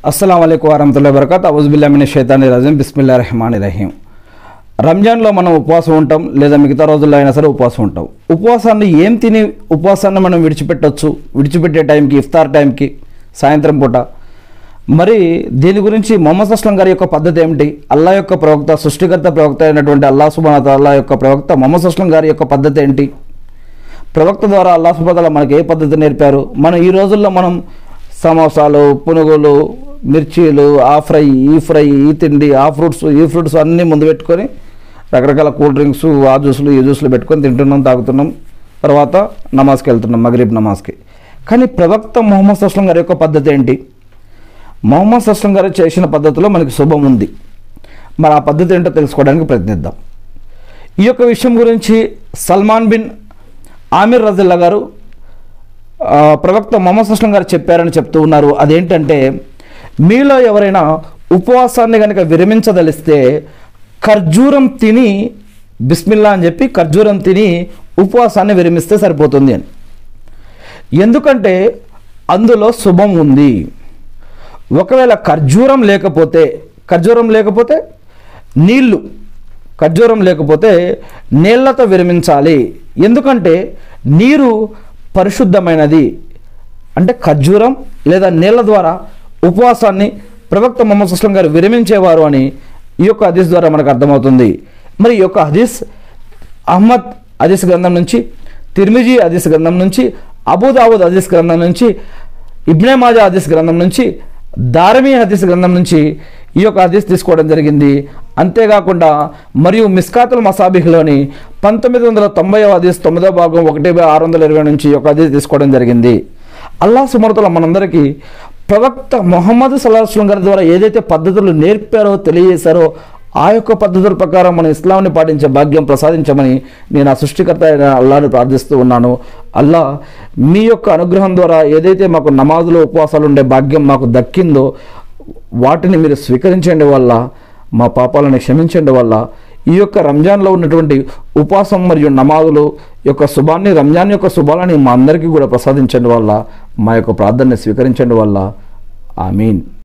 అస్సలం అయికు వరహతుల్లా వరకత్ అవుజుబిల్లామిన షైతాని రజీం బిస్మిల్లా రెహమాన్ రహీం రంజాన్లో మనం ఉపవాసం ఉంటాం లేదా మిగతా రోజుల్లో అయినా సరే ఉపవాసం ఉంటాం ఉపవాసాన్ని ఏం తిని ఉపవాసాన్ని మనం విడిచిపెట్టవచ్చు విడిచిపెట్టే టైంకి ఇఫ్తార్ టైంకి సాయంత్రం పూట మరి దీని గురించి మొహమ్మద్ అస్లం గారి యొక్క పద్ధతి ఏమిటి అల్లా యొక్క ప్రవక్త సృష్టికర్త ప్రవక్త అయినటువంటి అల్లా సుబానత అల్లా యొక్క ప్రవక్త మొహమ్మద్ అస్లం గారి యొక్క పద్ధతి ఏంటి ప్రవక్త ద్వారా అల్లా సుబాదల మనకి ఏ పద్ధతి నేర్పారు మనం ఈ రోజుల్లో మనం సమోసాలు పునుగులు మిర్చీలు ఆ ఫ్రై ఈ ఫ్రై ఈ తిండి ఆ ఫ్రూట్స్ ఈ ఫ్రూట్స్ అన్నీ ముందు పెట్టుకొని రకరకాల కూల్ డ్రింక్స్ ఆ జ్యూసులు ఈ జ్యూసులు పెట్టుకొని తింటున్నాం తాగుతున్నాం తర్వాత నమాజ్కి వెళ్తున్నాం మగరీబ్ నమాజ్కి కానీ ప్రవక్త మొహమ్మద్ అస్లం గారి యొక్క పద్ధతి ఏంటి మొహమ్మద్ అస్లం గారు చేసిన పద్ధతిలో మనకి శుభం ఉంది మరి ఆ పద్ధతి ఏంటో తెలుసుకోవడానికి ప్రయత్నిద్దాం ఈ యొక్క విషయం గురించి సల్మాన్ బిన్ ఆమిర్ రజిల్లా గారు ఆ, ప్రవక్త మొహమ్మద్ అస్లం గారు చెప్పారని చెప్తూ ఉన్నారు అదేంటంటే మీలో ఎవరైనా ఉపవాసాన్ని కనుక విరమించదలిస్తే ఖర్జూరం తిని బిస్మిల్లా అని చెప్పి ఖర్జూరం తిని ఉపవాసాన్ని విరమిస్తే సరిపోతుంది అని ఎందుకంటే అందులో శుభం ఉంది ఒకవేళ ఖర్జూరం లేకపోతే ఖర్జూరం లేకపోతే నీళ్ళు ఖర్జూరం లేకపోతే నీళ్లతో విరమించాలి ఎందుకంటే నీరు పరిశుద్ధమైనది అంటే ఖర్జూరం లేదా నీళ్ళ ద్వారా ఉపవాసాన్ని ప్రవక్త మొహమ్మద్ అస్లం గారు విరమించేవారు అని ఈ యొక్క హదీస్ ద్వారా మనకు అర్థమవుతుంది మరి ఈ యొక్క హదీస్ అహ్మద్ హదీస్ గ్రంథం నుంచి తిర్మిజీ హదీస్ గ్రంథం నుంచి అబూదావుద్ హదీస్ గ్రంథం నుంచి ఇబ్నే మాజా హదీస్ గ్రంథం నుంచి దారమీ హదీస్ గ్రంథం నుంచి ఈ యొక్క హదీస్ తీసుకోవడం జరిగింది అంతేకాకుండా మరియు మిస్కాతుల్ మసాబిహ్లోని పంతొమ్మిది వందల తొంభై హదీస్ తొమ్మిదో భాగం ఒకటి బై ఆరు వందల ఇరవై నుంచి ఈ యొక్క హదీస్ తీసుకోవడం జరిగింది అల్లా సుమరతల మనందరికీ ప్రవక్త మొహమ్మద్ సల్లాహం గారి ద్వారా ఏదైతే పద్ధతులు నేర్పారో తెలియజేశారో ఆ యొక్క పద్ధతుల ప్రకారం మన ఇస్లాంని పాటించే భాగ్యం ప్రసాదించమని నేను ఆ సృష్టికర్త అయిన అల్లాని ప్రార్థిస్తూ ఉన్నాను అల్లా మీ యొక్క అనుగ్రహం ద్వారా ఏదైతే మాకు నమాజులు ఉపవాసాలు ఉండే భాగ్యం మాకు దక్కిందో వాటిని మీరు స్వీకరించండి వల్ల మా పాపాలను క్షమించండి వల్ల ఈ యొక్క రంజాన్లో ఉన్నటువంటి ఉపవాసం మరియు నమాజులు యొక్క శుభాన్ని రంజాన్ యొక్క శుభాలని మా అందరికీ కూడా ప్రసాదించండి వల్ల మా యొక్క ప్రార్థనని స్వీకరించండి వల్ల ఆమీన్